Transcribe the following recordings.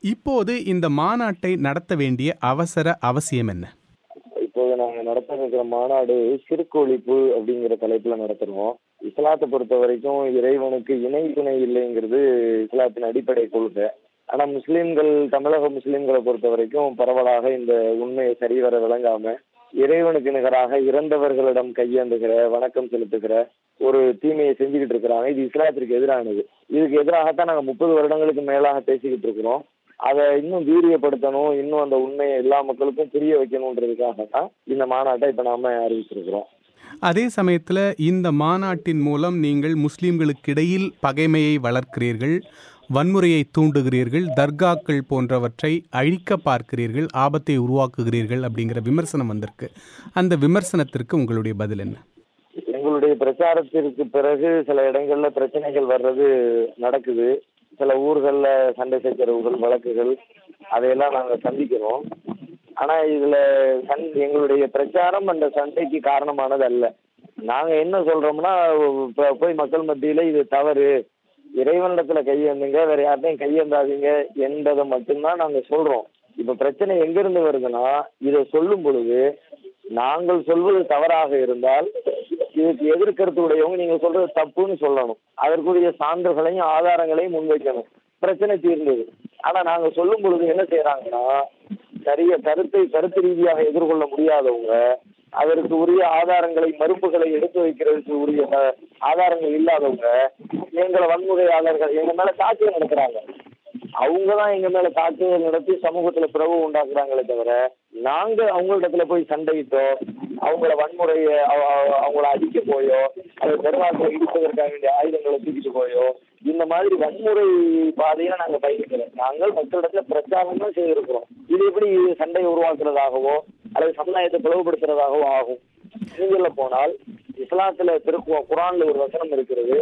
இப்போது இந்த மாநாட்டை நடத்த வேண்டிய அவசர அவசியம் என்ன இப்போது நாங்க நடத்த இருக்கிற மாநாடு சிறுக்கு ஒழிப்பு அப்படிங்கிற தலைப்புல நடத்துறோம் இஸ்லாத்தை பொறுத்த வரைக்கும் இறைவனுக்கு இணை துணை இல்லைங்கிறது இஸ்லாத்தின் அடிப்படை கொள்கை ஆனா முஸ்லிம்கள் தமிழக முஸ்லிம்களை பொறுத்த வரைக்கும் பரவலாக இந்த உண்மையை சரிவர விளங்காம இறைவனுக்கு நிகராக இறந்தவர்களிடம் கையேந்துகிற வணக்கம் செலுத்துகிற ஒரு தீமையை செஞ்சுக்கிட்டு இருக்கிறாங்க இது இஸ்லாத்திற்கு எதிரானது இதுக்கு எதிராகத்தான் நாங்க முப்பது வருடங்களுக்கு மேலாக பேசிக்கிட்டு இருக்கிறோம் அதை இன்னும் வீரியப்படுத்தணும் இன்னும் அந்த உண்மையை எல்லா மக்களுக்கும் புரிய வைக்கணுன்றதுக்காக தான் இந்த மாநாட்டை இப்ப நாம அறிவிச்சிருக்கிறோம் அதே சமயத்தில் இந்த மாநாட்டின் மூலம் நீங்கள் முஸ்லிம்களுக்கிடையில் பகைமையை வளர்க்கிறீர்கள் வன்முறையை தூண்டுகிறீர்கள் தர்காக்கள் போன்றவற்றை அழிக்க பார்க்கிறீர்கள் ஆபத்தை உருவாக்குகிறீர்கள் அப்படிங்கிற விமர்சனம் வந்திருக்கு அந்த விமர்சனத்திற்கு உங்களுடைய பதில் என்ன எங்களுடைய பிரச்சாரத்திற்கு பிறகு சில இடங்கள்ல பிரச்சனைகள் வர்றது நடக்குது சில ஊர்கள்ல சண்டை சச்சரவுகள் வழக்குகள் அதையெல்லாம் நாங்க சந்திக்கிறோம் ஆனா இதுல சண் எங்களுடைய பிரச்சாரம் அந்த சண்டைக்கு காரணமானது அல்ல நாங்க என்ன சொல்றோம்னா இப்ப போய் மக்கள் மத்தியில இது தவறு இறைவனிடத்துல கையேந்துங்க வேற யார்ட்டையும் கையேந்தாதீங்க என்பதை மட்டும்தான் நாங்க சொல்றோம் இப்ப பிரச்சனை எங்க இருந்து வருதுன்னா இதை சொல்லும் பொழுது நாங்கள் சொல்வது தவறாக இருந்தால் இதுக்கு எதிர்கருத்து உடையவங்க நீங்க சொல்றது தப்புன்னு சொல்லணும் அதற்குரிய சான்றுகளையும் ஆதாரங்களையும் முன்வைக்கணும் பிரச்சனை தீர்ந்தது ஆனா நாங்க சொல்லும் பொழுது என்ன செய்யறாங்கன்னா சரிய கருத்தை கருத்து ரீதியாக எதிர்கொள்ள முடியாதவங்க அதற்கு உரிய ஆதாரங்களை மறுப்புகளை எடுத்து வைக்கிறதுக்கு உரிய அஹ், ஆதாரங்கள் இல்லாதவங்க எங்களை வன்முறையாளர்கள் எங்க மேல தாக்குதல் நடத்துறாங்க அவங்க தான் எங்க மேல தாக்குதல் நடத்தி சமூகத்துல பிளவு உண்டாக்குறாங்களே தவிர நாங்க அவங்களிடத்துல போய் சண்டையிட்டோ அவங்கள வன்முறைய அவ- அவ- அவங்கள அடிக்க போயோ அதை பெருமாட்டை இடிப்பதற்காக வேண்டிய ஆயுதங்களை தூக்கிட்டு போயோ இந்த மாதிரி வன்முறை பாதையில நாங்க பயணிக்கிறோம் நாங்கள் மக்களிடத்துல பிரச்சாரம் தான் செய்திருக்கிறோம் இது எப்படி சண்டையை உருவாக்குறதாகவோ அல்லது சமுதாயத்தை பிளவுபடுத்துறதாகவோ ஆகும் நீங்கள போனால் இஸ்லாத்துல திருக்கு குரான்ல ஒரு வசனம் இருக்கிறது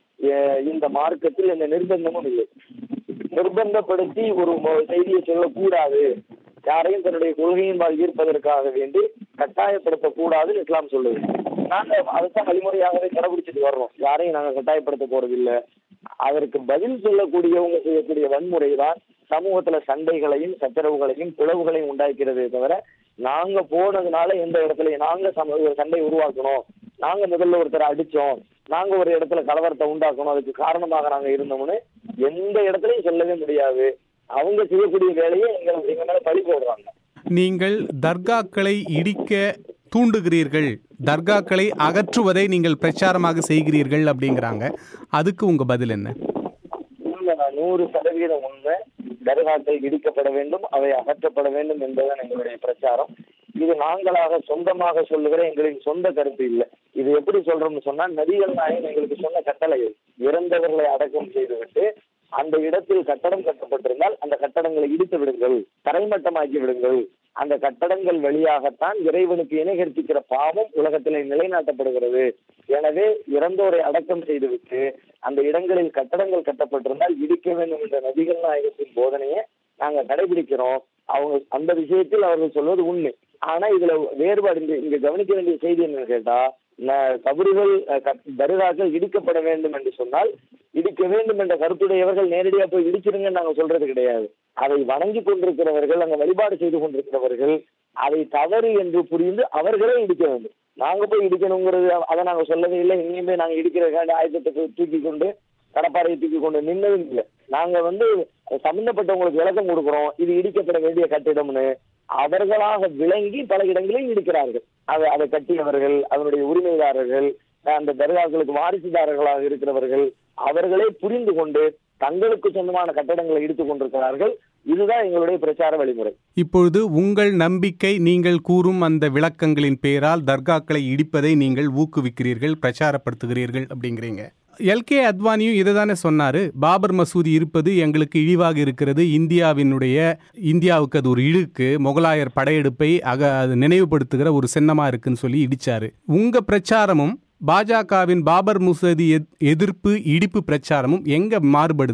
எ- இந்த மார்க்கத்தில் எந்த நிர்பந்தமும் இல்லை நிர்பந்தப்படுத்தி ஒரு மொ- செய்தியை சொல்லக்கூடாது யாரையும் தன்னுடைய கொள்கையின்பால் ஈர்ப்பதற்காக வேண்டி கட்டாயப்படுத்தக் கூடாதுன்னு இஸ்லாம் சொல்லுது நாங்க அதுதான் வழிமுறையாகவே கடைபிடிச்சிட்டு வர்றோம் யாரையும் நாங்க கட்டாயப்படுத்த போறது இல்ல அதற்கு பதில் சொல்லக்கூடியவங்க செய்யக்கூடிய வன்முறை தான் சமூகத்துல சண்டைகளையும் சச்சரவுகளையும் பிளவுகளையும் உண்டாக்கிறதே தவிர நாங்க போனதுனால எந்த இடத்துலயும் நாங்க சம- ஒரு சண்டை உருவாக்கணும் நாங்க முதல்ல ஒருத்தரை அடிச்சோம் நாங்க ஒரு இடத்துல கலவரத்தை உண்டாக்கணும் அதுக்கு காரணமாக நாங்க இருந்தோம்னு எந்த இடத்துலயும் சொல்லவே முடியாது அவங்க செய்யக்கூடிய வேலையை எங்க எங்க மேல பழி போடுறாங்க நீங்கள் தர்காக்களை இடிக்க தூண்டுகிறீர்கள் தர்காக்களை அகற்றுவதை நீங்கள் பிரச்சாரமாக செய்கிறீர்கள் அப்படிங்கிறாங்க அதுக்கு உங்க பதில் என்ன உண்மைதான் நூறு சதவீதம் உண்மை தர்காக்கள் இடிக்கப்பட வேண்டும் அவை அகற்றப்பட வேண்டும் என்பதுதான் எங்களுடைய பிரச்சாரம் இது நாங்களாக சொந்தமாக சொல்லுகிற எங்களின் சொந்த கருத்து இல்லை இது எப்படி சொல்றோம்னு சொன்னா நபிகள் நாயகம் எங்களுக்கு சொன்ன கட்டளை இது. இறந்தவர்களை அடக்கம் செய்துவிட்டு அந்த இடத்தில் கட்டடம் கட்டப்பட்டிருந்தால் அந்த கட்டடங்களை இடித்து விடுங்கள் தரைமட்டமாக்கி விடுங்கள் அந்த கட்டடங்கள் வழியாகத்தான் இறைவனுக்கு இணை கற்பிக்கிற பாவம் உலகத்திலே நிலைநாட்டப்படுகிறது எனவே இறந்தோரை அடக்கம் செய்துவிட்டு அந்த இடங்களில் கட்டடங்கள் கட்டப்பட்டிருந்தால் இடிக்க வேண்டும் என்ற நபிகள் நாயகத்தின் போதனையை நாங்க கடைபிடிக்கிறோம் அவங்க அந்த விஷயத்தில் அவர்கள் சொல்வது உண்மை ஆனா இதுல வேறுபாடு இங்க இங்க கவனிக்க வேண்டிய செய்தி என்னன்னு கேட்டா ந- கபறுகள் அஹ், கட்- தர்காக்கள் இடிக்கப்பட வேண்டும் என்று சொன்னால் இடிக்க வேண்டும் என்ற கருத்துடையவர்கள் நேரடியா போய் இடிச்சிருங்கன்னு நாங்க சொல்றது கிடையாது அதை வணங்கி கொண்டிருக்கிறவர்கள் அங்க வழிபாடு செய்து கொண்டிருக்கிறவர்கள் அதை தவறு என்று புரிந்து அவர்களே இடிக்க வேண்டும் நாங்க போய் இடிக்கணுங்கிறது அதை நாங்க சொல்லவே இல்லை இனிமே நாங்க இடிக்கிறதுக்காண்டி ஆயுதத்தை போய் தூக்கி கொண்டு கடப்பாறையை தூக்கி கொண்டு நின்னதும் இல்லை நாங்க வந்து சம்பந்தப்பட்டவங்களுக்கு விளக்கம் கொடுக்கிறோம் இது இடிக்கப்பட வேண்டிய கட்டிடம்னு அவர்களாக விளங்கி பல இடங்களில் இடிக்கிறார்கள் அதை அதை கட்டியவர்கள் அதனுடைய உரிமைதாரர்கள் அந்த தர்காக்களுக்கு வாரிசுதாரர்களாக இருக்கிறவர்கள் அவர்களே புரிந்து கொண்டு தங்களுக்கு சொந்தமான கட்டடங்களை இடித்துக் கொண்டிருக்கிறார்கள் இதுதான் எங்களுடைய பிரச்சார வழிமுறை இப்பொழுது உங்கள் நம்பிக்கை நீங்கள் கூறும் அந்த விளக்கங்களின் பேரால் தர்காக்களை இடிப்பதை நீங்கள் ஊக்குவிக்கிறீர்கள் பிரச்சாரப்படுத்துகிறீர்கள் அப்படிங்கிறீங்க எல்கே அத்வானியும் இதை தானே சொன்னாரு பாபர் மசூதி இருப்பது எங்களுக்கு இழிவாக இருக்கிறது இந்தியாவினுடைய இந்தியாவுக்கு அது ஒரு இழுக்கு முகலாயர் படையெடுப்பை அக அது நினைவுபடுத்துகிற ஒரு சின்னமா இருக்குன்னு சொல்லி இடிச்சாரு உங்க பிரச்சாரமும் பாஜகவின் பாபர் மசூதி எத்- எதிர்ப்பு இடிப்பு பிரச்சாரமும் எங்க மாறுபடுது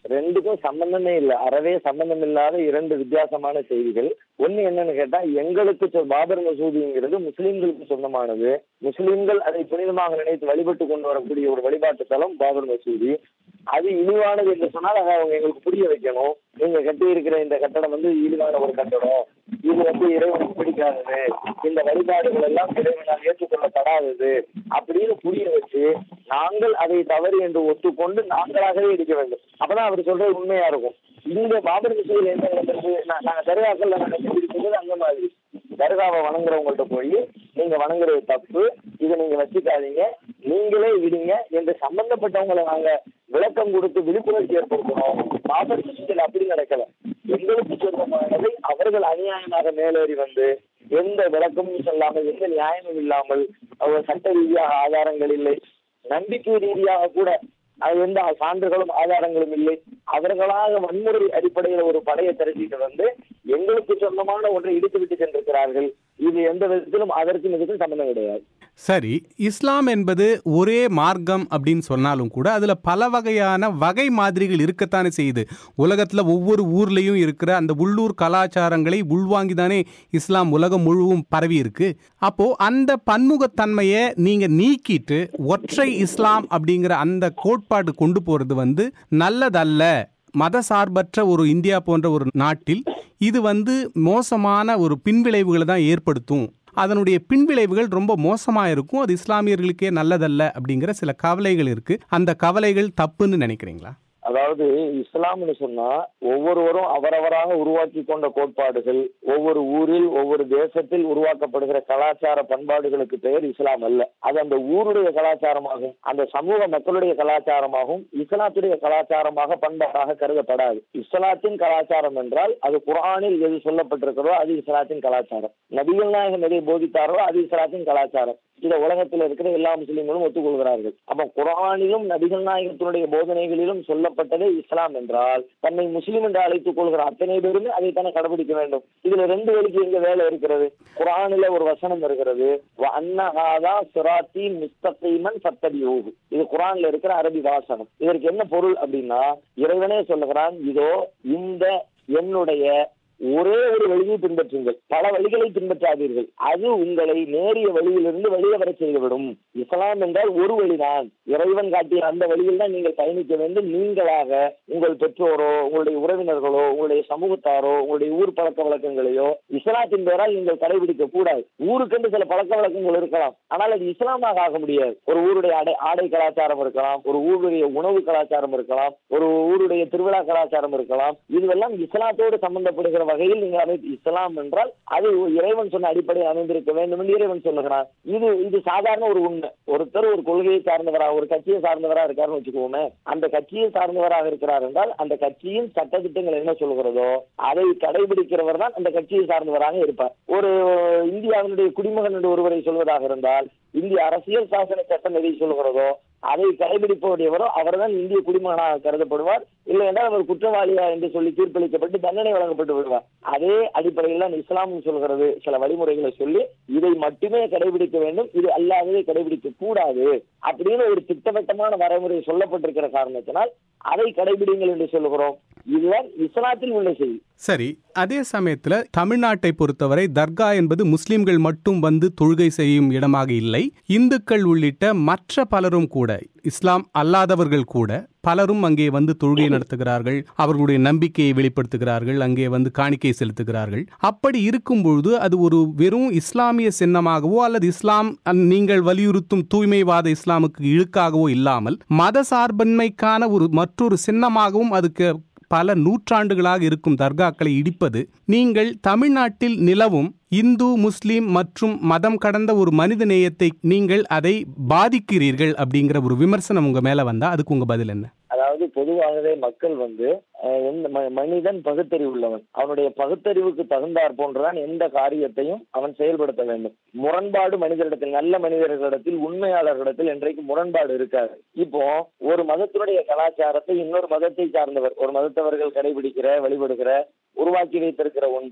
ரெண்டுக்கும் சம்பந்தமே இல்லை அறவே சம்பந்தம் இல்லாத இரண்டு வித்தியாசமான செய்திகள் ஒண்ணு என்னன்னு கேட்டா எங்களுக்கு சொ- பாபர் மசூதிங்கிறது முஸ்லிம்களுக்கு சொந்தமானது முஸ்லிம்கள் அதை புனிதமாக நினைத்து வழிபட்டு கொண்டு வரக்கூடிய ஒரு வழிபாட்டு தலம் பாபர் மசூதி அது இழிவானது என்று சொன்னால் அதை அவங்க எங்களுக்கு புரிய வைக்கணும் நீங்க கட்டி இருக்கிற இந்த கட்டடம் வந்து இழிவான ஒரு கட்டடம் இது வந்து இறைவனுக்கு பிடிக்காதது இந்த வழிபாடுகள் எல்லாம் இறைவனால் ஏற்றுக்கொள்ளப்படாதது அப்படின்னு புரிய வச்சு நாங்கள் அதை தவறு என்று ஒத்துக்கொண்டு நாங்களாகவே இடிக்க வேண்டும் அப்பதான் அவர் சொல்றது உண்மையா இருக்கும் இங்க பாபர் மசூதியில் என்ன நடந்தது நா- நாங்க தர்காக்கள் நாங்க கண்டுபிடிச்சது அந்த மாதிரி தர்காவை வணங்குறவங்கள்ட்ட போய் நீங்க வணங்குறது தப்பு இதை நீங்க வச்சுக்காதீங்க நீங்களே விடுங்க என்று சம்பந்தப்பட்டவங்களை நாங்க விளக்கம் கொடுத்து விழிப்புணர்ச்சி ஏற்படுத்தணும் பாபர் மசூதியில் அப்படி நடக்கல எங்களுக்கு சொந்தமானதை அவர்கள் அநியாயமாக மேலேறி வந்து எந்த விளக்கமும் சொல்லாமல் எந்த நியாயமும் இல்லாமல் அவர் சட்ட ரீதியாக ஆதாரங்கள் இல்லை நம்பிக்கை ரீதியாக கூட அது எந்த சான்றுகளும் ஆதாரங்களும் இல்லை அவர்களாக வன்முறை அடிப்படையில் ஒரு படையை திரட்டிட்டு வந்து எங்களுக்கு சொந்தமான ஒன்றை இடித்து விட்டு சென்றிருக்கிறார்கள் இது எந்த விதத்திலும் அதற்கும் இதுக்கும் சம்பந்தம் கிடையாது சரி இஸ்லாம் என்பது ஒரே மார்க்கம் அப்படின்னு சொன்னாலும் கூட அதுல பல வகையான வகை மாதிரிகள் இருக்கத்தானே செய்யுது உலகத்துல ஒவ்வொரு ஊர்லயும் இருக்கிற அந்த உள்ளூர் கலாச்சாரங்களை உள்வாங்கி தானே இஸ்லாம் உலகம் முழுவதும் பரவி இருக்கு அப்போ அந்த பன்முகத்தன்மையை நீங்க நீக்கிட்டு ஒற்றை இஸ்லாம் அப்படிங்கிற அந்த கோட்பாடு கொண்டு போறது வந்து நல்லதல்ல மதசார்பற்ற ஒரு இந்தியா போன்ற ஒரு நாட்டில் இது வந்து மோசமான ஒரு பின்விளைவுகளை தான் ஏற்படுத்தும் அதனுடைய பின்விளைவுகள் ரொம்ப மோசமா இருக்கும் அது இஸ்லாமியர்களுக்கே நல்லதல்ல அப்படிங்கிற சில கவலைகள் இருக்கு அந்த கவலைகள் தப்புன்னு நினைக்கிறீங்களா அதாவது இஸ்லாம்னு சொன்னா ஒவ்வொருவரும் அவரவராக உருவாக்கி கொண்ட கோட்பாடுகள் ஒவ்வொரு ஊரில் ஒவ்வொரு தேசத்தில் உருவாக்கப்படுகிற கலாச்சார பண்பாடுகளுக்கு பெயர் இஸ்லாம் அல்ல அது அந்த ஊருடைய கலாச்சாரமாகும் அந்த சமூக மக்களுடைய கலாச்சாரமாகும் இஸ்லாத்துடைய கலாச்சாரமாக பண்பாடாக கருதப்படாது இஸ்லாத்தின் கலாச்சாரம் என்றால் அது குர்ஆனில் எது சொல்லப்பட்டிருக்கிறதோ அது இஸ்லாத்தின் கலாச்சாரம் நபிகள் நாயகம் எதை போதித்தாரோ அது இஸ்லாத்தின் கலாச்சாரம் இதை உலகத்தில் இருக்கிற எல்லா முஸ்லிம்களும் ஒத்துக்கொள்கிறார்கள் அப்ப குர்ஆனிலும் நபிகள் நாயகத்தினுடைய போதனைகளிலும் சொல்லப்பட்டதே இஸ்லாம் என்றால் தன்னை முஸ்லிம் என்று அழைத்துக் கொள்கிற அத்தனை பேருமே அதைத்தானே கடைபிடிக்க வேண்டும் இதுல ரெண்டு பேருக்கு எங்க வேலை இருக்கிறது குர்ஆனில ஒரு வசனம் இருக்கிறது "வ அன்னஹாதா சிராத்தி முஸ்தகீமன் ஃபத்தபியூஹு." இது குர்ஆன்ல இருக்கிற அரபி வாசனம் இதற்கு என்ன பொருள் அப்படின்னா இறைவனே சொல்லுகிறான் இதோ இந்த என்னுடைய ஒரே ஒரு வழியை பின்பற்றுங்கள் பல வழிகளை பின்பற்றாதீர்கள் அது உங்களை நேரிய வழியிலிருந்து வெளியே வர செய்துவிடும் இஸ்லாம் என்றால் ஒரு வழிதான் இறைவன் காட்டிய அந்த வழியில் தான் நீங்கள் பயணிக்க வேண்டும் நீங்களாக உங்கள் பெற்றோரோ உங்களுடைய உறவினர்களோ உங்களுடைய சமூகத்தாரோ உங்களுடைய ஊர் பழக்க வழக்கங்களையோ இஸ்லாத்தின் பேரால் நீங்கள் கடைபிடிக்க கூடாது ஊருக்கென்று சில பழக்க வழக்கங்கள் இருக்கலாம் ஆனால் அது இஸ்லாமாக ஆக முடியாது ஒரு ஊருடைய ஆடை ஆடை கலாச்சாரம் இருக்கலாம் ஒரு ஊருடைய உணவு கலாச்சாரம் இருக்கலாம் ஒரு ஊருடைய திருவிழா கலாச்சாரம் இருக்கலாம் இதுவெல்லாம் இஸ்லாத்தோடு சம்பந்தப்படுகிற வகையில் நீங்கள் அமை இஸ்லாம் என்றால் அது இறைவன் சொன்ன அடிப்படையில் அமைந்திருக்க வேண்டும் என்று இறைவன் சொல்லுகிறான் இது இது சாதாரண ஒரு உண்மை ஒருத்தர் ஒரு கொள்கையை சார்ந்தவராக ஒரு கட்சியை சார்ந்தவராக இருக்காருன்னு வச்சுக்கோமே அந்த கட்சியை சார்ந்தவராக இருக்கிறார் என்றால் அந்த கட்சியின் சட்டத்திட்டங்கள் என்ன சொல்கிறதோ அதை கடைபிடிக்கிறவர் தான் அந்த கட்சியை சார்ந்தவராக இருப்பார் ஒரு இந்தியாவினுடைய குடிமகன் என்று ஒருவரை சொல்வதாக இருந்தால் இந்திய அரசியல் சாசன சட்டம் எதை சொல்கிறதோ அதை கடைபிடிப்பவரையவரோ அவர்தான் இந்திய குடிமகனாக கருதப்படுவார் இல்லை என்றால் அவர் குற்றவாளியா என்று சொல்லி தீர்ப்பளிக்கப்பட்டு தண்டனை வழங்கப்பட்டு விடுவார் அதே அடிப்படையில் தான் இஸ்லாம் சொல்கிறது சில வழிமுறைகளை சொல்லி இதை மட்டுமே கடைபிடிக்க வேண்டும் இது அல்லாததை கடைபிடிக்க கூடாது அப்படின்னு ஒரு திட்டவட்டமான வரைமுறை சொல்லப்பட்டிருக்கிற காரணத்தினால் அதை கடைபிடிங்கள் என்று சொல்லுகிறோம் இதுதான் இஸ்லாத்தில் உள்ள செய்தி சரி அதே சமயத்துல தமிழ்நாட்டை பொறுத்தவரை தர்கா என்பது முஸ்லிம்கள் மட்டும் வந்து தொழுகை செய்யும் இடமாக இல்லை இந்துக்கள் உள்ளிட்ட மற்ற பலரும் கூட இஸ்லாம் அல்லாதவர்கள் கூட பலரும் அங்கே வந்து தொழுகை நடத்துகிறார்கள் அவர்களுடைய நம்பிக்கையை வெளிப்படுத்துகிறார்கள் அங்கே வந்து காணிக்கை செலுத்துகிறார்கள் அப்படி இருக்கும் பொழுது அது ஒரு வெறும் இஸ்லாமிய சின்னமாகவோ அல்லது இஸ்லாம் அஹ், நீங்கள் வலியுறுத்தும் தூய்மைவாத இஸ்லாமுக்கு இழுக்காகவோ இல்லாமல் மத சார்பன்மைக்கான ஒரு மற்றொரு சின்னமாகவும் அதுக்கு பல நூற்றாண்டுகளாக இருக்கும் தர்காக்களை இடிப்பது நீங்கள் தமிழ்நாட்டில் நிலவும் இந்து முஸ்லிம் மற்றும் மதம் கடந்த ஒரு மனித நேயத்தை நீங்கள் அதை பாதிக்கிறீர்கள் அப்படிங்கிற ஒரு விமர்சனம் உங்க மேல வந்தா அதுக்கு உங்க பதில் என்ன அதாவது பொதுவாகவே மக்கள் வந்து அஹ், எந்த ம- மனிதன் பகுத்தறிவு உள்ளவன் அவனுடைய பகுத்தறிவுக்கு தகுந்தாற் போன்றுதான் எந்த காரியத்தையும் அவன் செயல்படுத்த வேண்டும் முரண்பாடு மனிதரிடத்தில் நல்ல மனிதர்களிடத்தில் உண்மையாளர்களிடத்தில் என்றைக்கு முரண்பாடு இருக்காது இப்போ ஒரு மதத்தினுடைய கலாச்சாரத்தை இன்னொரு மதத்தை சார்ந்தவர் ஒரு மதத்தவர்கள் கடைபிடிக்கிற வழிபடுகிற உருவாக்கி வைத்திருக்கிற ஒன்றில்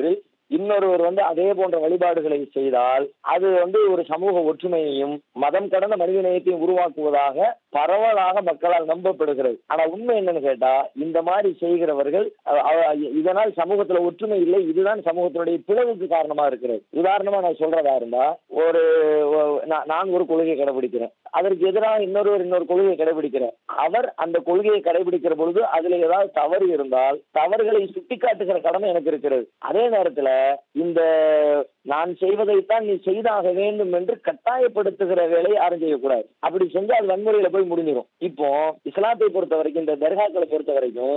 இன்னொருவர் வந்து அதே போன்ற வழிபாடுகளை செய்தால் அது வந்து ஒரு சமூக ஒற்றுமையையும் மதம் கடந்த மனிதநேயத்தையும் உருவாக்குவதாக பரவலாக மக்களால் நம்பப்படுகிறது ஆனா உண்மை என்னன்னு கேட்டா இந்த மாதிரி செய்கிறவர்கள் அஹ், அஹ், இதனால் சமூகத்துல ஒற்றுமை இல்லை இதுதான் சமூகத்தினுடைய பிளவுக்கு காரணமா இருக்கிறது உதாரணமா நான் சொல்றதா இருந்தா ஒரு ஒ- நான் நான் ஒரு கொள்கையை கடைபிடிக்கிறேன் அதற்கு எதிராக இன்னொருவர் இன்னொரு கொள்கையை கடைபிடிக்கிறார் அவர் அந்த கொள்கையை கடைபிடிக்கிற பொழுது அதுல ஏதாவது தவறு இருந்தால் தவறுகளை சுட்டிக்காட்டுகிற கடமை எனக்கு இருக்கிறது அதே நேரத்துல இந்த நான் செய்வதைத்தான் நீ செய்தாக வேண்டும் என்று கட்டாயப்படுத்துகிற வேலையை யாரும் செய்யக்கூடாது அப்படி செஞ்சா அது வன்முறையில போய் முடிஞ்சிடும் இப்போ இஸ்லாத்தை பொறுத்த வரைக்கும் இந்த தர்காக்களை பொறுத்த வரைக்கும்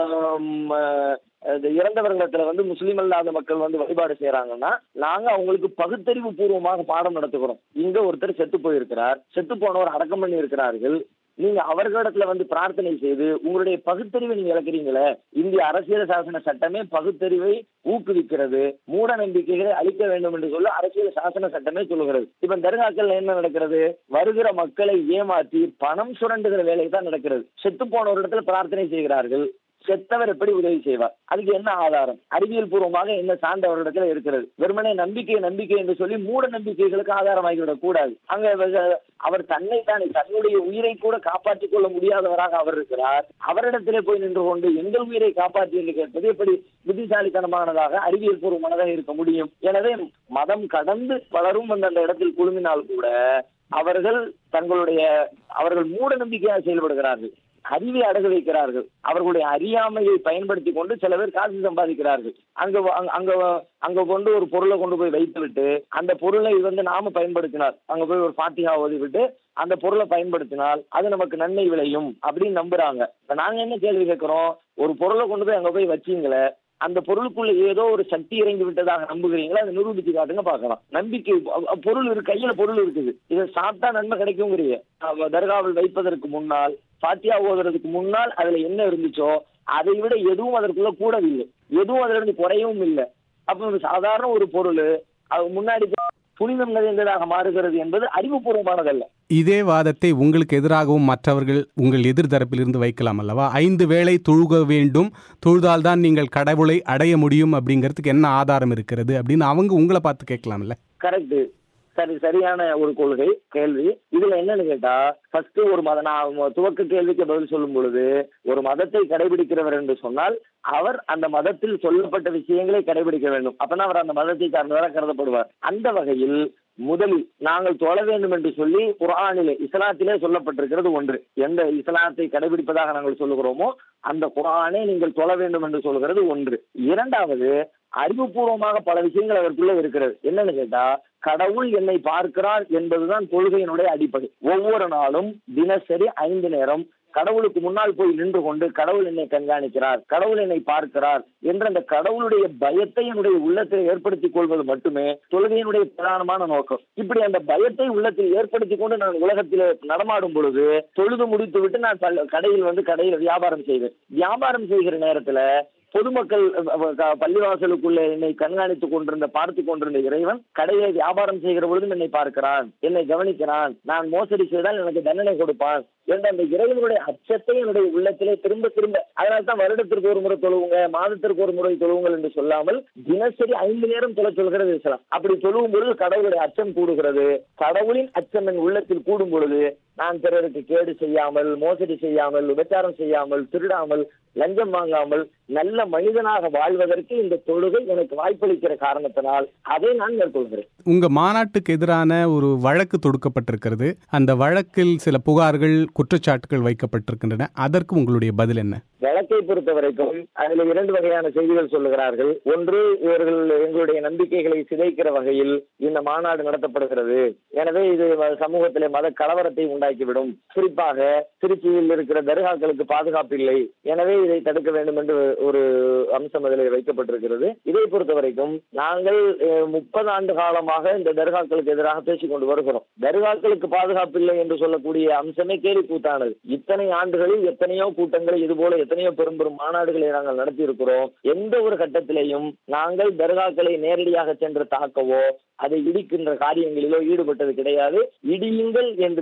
ஆம், அஹ், இந்த இறந்தவர்களிடத்துல வந்து முஸ்லீம் அல்லாத மக்கள் வந்து வழிபாடு செய்யறாங்கன்னா நாங்க அவங்களுக்கு பகுத்தறிவு பூர்வமாக பாடம் நடத்துகிறோம் இங்க ஒருத்தர் செத்து போயிருக்கிறார் செத்து போனவர் அடக்கம் பண்ணி இருக்கிறார்கள் நீங்க அவர்களிடத்துல வந்து பிரார்த்தனை செய்து உங்களுடைய பகுத்தறிவை நீங்க இழக்கிறீங்களே இந்திய அரசியல் சாசன சட்டமே பகுத்தறிவை ஊக்குவிக்கிறது மூட நம்பிக்கைகளை அழிக்க வேண்டும் என்று சொல்ல அரசியல் சாசன சட்டமே சொல்லுகிறது இப்ப தர்காக்கள் என்ன நடக்கிறது வருகிற மக்களை ஏமாற்றி பணம் சுரண்டுகிற வேலை தான் நடக்கிறது செத்து போன ஒரு இடத்துல பிரார்த்தனை செய்கிறார்கள் செத்தவர் எப்படி உதவி செய்வார் அதுக்கு என்ன ஆதாரம் அறிவியல் பூர்வமாக என்ன சார்ந்த அவரிடத்துல இருக்கிறது வெறுமனே நம்பிக்கை நம்பிக்கை என்று சொல்லி மூட நம்பிக்கைகளுக்கு ஆதாரமாகிவிடக் கூடாது அங்க வ- அவர் தன்னை தானே தன்னுடைய உயிரை கூட காப்பாற்றிக் கொள்ள முடியாதவராக அவர் இருக்கிறார் அவரிடத்திலே போய் நின்று கொண்டு எங்கள் உயிரை காப்பாற்றி என்று கேட்பது எப்படி புத்திசாலித்தனமானதாக அறிவியல் பூர்வமானதாக இருக்க முடியும் எனவே மதம் கடந்து பலரும் வந்து அந்த இடத்தில் குழுமினால் கூட அவர்கள் தங்களுடைய அவர்கள் மூட நம்பிக்கையாக செயல்படுகிறார்கள் அறிவை அடகு வைக்கிறார்கள் அவர்களுடைய அறியாமையை பயன்படுத்தி கொண்டு சில பேர் காசு சம்பாதிக்கிறார்கள் அங்க வ- அங்க- அங்க வ- அங்க கொண்டு ஒரு பொருளை கொண்டு போய் வைத்து விட்டு அந்த பொருளை வந்து நாம பயன்படுத்தினால் அங்க போய் ஒரு பாத்தியா ஓதி விட்டு அந்த பொருளை பயன்படுத்தினால் அது நமக்கு நன்மை விளையும் அப்படின்னு நம்புறாங்க இப்ப நாங்க என்ன கேள்வி கேட்கிறோம் ஒரு பொருளை கொண்டு போய் அங்க போய் வச்சீங்களே அந்த பொருளுக்குள்ள ஏதோ ஒரு சக்தி இறங்கி விட்டதாக நம்புகிறீங்களா அதை நிரூபிச்சு காட்டுங்க பார்க்கலாம் நம்பிக்கை அ- அ- பொருள் இருக்கு கையில பொருள் இருக்குது இதை சாப்பிட்டா நன்மை கிடைக்குங்கிறீங்க அவ தர்காவில் வைப்பதற்கு முன்னால் பாத்தியா ஓதுறதுக்கு முன்னால் அதுல என்ன இருந்துச்சோ அதை விட எதுவும் அதற்குள்ள கூடவில்லை எதுவும் அதுல இருந்து குறையவும் இல்லை அப்ப ஒரு சாதாரண ஒரு பொருள் அது முன்னாடி புனிதம் நிறைந்ததாக மாறுகிறது என்பது அறிவுபூர்வமானதல்ல இதே வாதத்தை உங்களுக்கு எதிராகவும் மற்றவர்கள் உங்கள் எதிர்தரப்பிலிருந்து வைக்கலாம் அல்லவா ஐந்து வேளை தொழுக வேண்டும் தொழுதால்தான் நீங்கள் கடவுளை அடைய முடியும் அப்படிங்கிறதுக்கு என்ன ஆதாரம் இருக்கிறது அப்படின்னு அவங்க உங்களை பார்த்து கேட்கலாம்ல கரெக்ட் சரி சரியான ஒரு கொள்கை கேள்வி இதுல என்னன்னு கேட்டா ஃபர்ஸ்ட் ஒரு மத நான் துவக்க கேள்விக்கு பதில் சொல்லும் பொழுது ஒரு மதத்தை கடைபிடிக்கிறவர் என்று சொன்னால் அவர் அந்த மதத்தில் சொல்லப்பட்ட விஷயங்களை கடைபிடிக்க வேண்டும் அப்பதான் அவர் அந்த மதத்தை சார்ந்தவராக கருதப்படுவார் அந்த வகையில் முதலில் நாங்கள் தொழ வேண்டும் என்று சொல்லி குர்ஆனிலே இஸ்லாத்திலே சொல்லப்பட்டிருக்கிறது ஒன்று எந்த இஸ்லாத்தை கடைபிடிப்பதாக நாங்கள் சொல்லுகிறோமோ அந்த குர்ஆனே நீங்கள் தொழ வேண்டும் என்று சொல்கிறது ஒன்று இரண்டாவது அறிவுபூர்வமாக பல விஷயங்கள் அதற்குள்ள இருக்கிறது என்னன்னு கேட்டா கடவுள் என்னை பார்க்கிறார் என்பதுதான் கொள்கையினுடைய அடிப்படை ஒவ்வொரு நாளும் தினசரி ஐந்து நேரம் கடவுளுக்கு முன்னால் போய் நின்று கொண்டு கடவுள் என்னை கண்காணிக்கிறார் கடவுள் என்னை பார்க்கிறார் என்ற அந்த கடவுளுடைய பயத்தை என்னுடைய உள்ளத்தில் ஏற்படுத்திக் கொள்வது மட்டுமே தொழுகையினுடைய பிரதானமான நோக்கம் இப்படி அந்த பயத்தை உள்ளத்தில் ஏற்படுத்திக் கொண்டு நான் உலகத்தில் நடமாடும் பொழுது தொழுது முடித்து விட்டு நான் பல்ல- கடையில் வந்து கடையில் வியாபாரம் செய்வேன் வியாபாரம் செய்கிற நேரத்துல பொதுமக்கள் அஹ், அஹ், க- பள்ளிவாசலுக்குள்ளே என்னை கண்காணித்துக் கொண்டிருந்த பார்த்து கொண்டிருந்த இறைவன் கடையை வியாபாரம் செய்கிற பொழுதும் என்னை பார்க்கிறான் என்னை கவனிக்கிறான் நான் மோசடி செய்தால் எனக்கு தண்டனை கொடுப்பான் என்ற அந்த இறைவனுடைய அச்சத்தை என்னுடைய உள்ளத்திலே திரும்ப திரும்ப அதனால தான் வருடத்திற்கு ஒரு முறை தொழுவுங்க மாதத்திற்கு ஒரு முறை தொழுவுங்கள் என்று சொல்லாமல் தினசரி ஐந்து நேரம் தொலை சொல்கிறது இஸ்லாம் அப்படி தொழுவும் பொழுது கடவுளுடைய அச்சம் கூடுகிறது கடவுளின் அச்சம் என் உள்ளத்தில் கூடும் பொழுது நான் பிறருக்கு கேடு செய்யாமல் மோசடி செய்யாமல் விபச்சாரம் செய்யாமல் திருடாமல் லஞ்சம் வாங்காமல் நல்ல மனிதனாக வாழ்வதற்கு இந்த தொழுகை எனக்கு வாய்ப்பளிக்கிற காரணத்தினால் அதை நான் மேற்கொள்கிறேன் உங்க மாநாட்டுக்கு எதிரான ஒரு வழக்கு தொடுக்கப்பட்டிருக்கிறது அந்த வழக்கில் சில புகார்கள் குற்றச்சாட்டுகள் வைக்கப்பட்டிருக்கின்றன அதற்கு உங்களுடைய பதில் என்ன வழக்கை பொறுத்த வரைக்கும் அதில் இரண்டு வகையான செய்திகள் சொல்லுகிறார்கள் ஒன்று இவர்கள் எங்களுடைய நம்பிக்கைகளை சிதைக்கிற வகையில் இந்த மாநாடு நடத்தப்படுகிறது எனவே இது சமூகத்திலே மத கலவரத்தை உண்டாக்கிவிடும் குறிப்பாக திருச்சியில் இருக்கிற தர்காக்களுக்கு பாதுகாப்பு இல்லை எனவே இதை தடுக்க வேண்டும் என்று ஒரு அம்சம் அதில் வைக்கப்பட்டிருக்கிறது இதை பொறுத்த வரைக்கும் நாங்கள் அஹ், முப்பது ஆண்டு காலமாக இந்த தர்காக்களுக்கு எதிராக பேசிக் கொண்டு வருகிறோம் தர்காக்களுக்கு பாதுகாப்பு இல்லை என்று சொல்லக்கூடிய அம்சமே கேலி கூத்தானது இத்தனை ஆண்டுகளில் எத்தனையோ கூட்டங்களை இது போல எத்தனையோ பெரும் பெரும் மாநாடுகளை நாங்கள் நடத்தி இருக்கிறோம் எந்த ஒரு கட்டத்திலேயும் நாங்கள் தர்காக்களை நேரடியாக சென்று தாக்கவோ அதை இடிக்கின்ற காரியங்களிலோ ஈடுபட்டது கிடையாது இடியுங்கள் என்று எந்த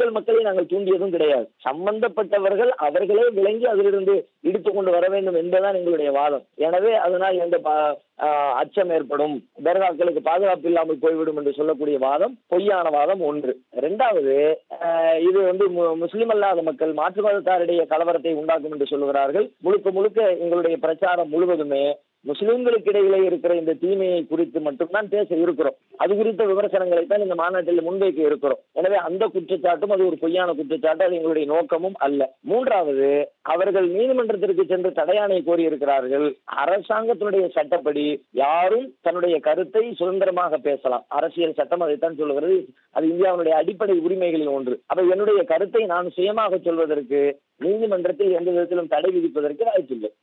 உங்கள் மக்களை நாங்கள் தூண்டியதும் கிடையாது சம்பந்தப்பட்டவர்கள் அவர்களே விளங்கி அதிலிருந்து இடித்து கொண்டு வர வேண்டும் என்பதுதான் எங்களுடைய வாதம் எனவே அதனால் எந்த பா- ஆஹ் அச்சம் ஏற்படும் தர்காக்களுக்கு பாதுகாப்பு இல்லாமல் போய்விடும் என்று சொல்லக்கூடிய வாதம் பொய்யான வாதம் ஒன்று இரண்டாவது ஆஹ் இது வந்து மு- முஸ்லிம் அல்லாத மக்கள் மாற்று மதத்தாரிடையே கலவரத்தை உண்டாக்கும் என்று சொல்லுகிறார்கள் முழுக்க முழுக்க எங்களுடைய பிரச்சாரம் முழுவதுமே முஸ்லிம்களுக்கு இடையிலே இருக்கிற இந்த தீமையை குறித்து மட்டும்தான் பேச இருக்கிறோம் அது குறித்த விமர்சனங்களை தான் இந்த மாநாட்டில் முன்வைக்க இருக்கிறோம் எனவே அந்த குற்றச்சாட்டும் அது ஒரு பொய்யான குற்றச்சாட்டு அது எங்களுடைய நோக்கமும் அல்ல மூன்றாவது அவர்கள் நீதிமன்றத்திற்கு சென்று தடையாணை கோரியிருக்கிறார்கள் அரசாங்கத்தினுடைய சட்டப்படி யாரும் தன்னுடைய கருத்தை சுதந்திரமாக பேசலாம் அரசியல் சட்டம் அதைத்தான் சொல்லுகிறது அது இந்தியாவுடைய அடிப்படை உரிமைகளில் ஒன்று அப்ப என்னுடைய கருத்தை நான் சுயமாக சொல்வதற்கு நீதிமன்றத்தில் எந்த விதத்திலும் தடை விதிப்பதற்கு வாய்ப்பில்லை